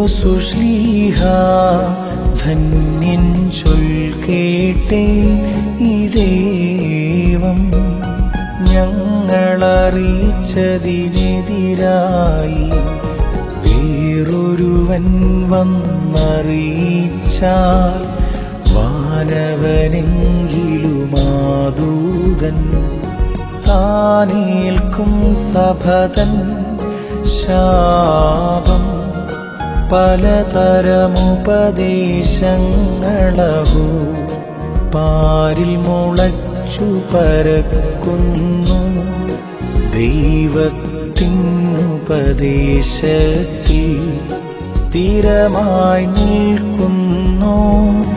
സുശ്ലീഹ ധന്യൻ ചൊൽ കേട്ടേ ഇതേവം ഞങ്ങളറിയിച്ചതിനെതിരായി വേറൊരുവൻ വന്നറിയിച്ചാൽ വാനവനെങ്കിലുമാതൂതൻ താനേൽക്കും സഭതൻ ശാപം പലതരമുപദേശങ്ങളഹോ പാരിൽ മുളച്ചു പരക്കുന്നു ദൈവത്തിനുപദേശത്തിൽ സ്ഥിരമായി നിൽക്കുന്നു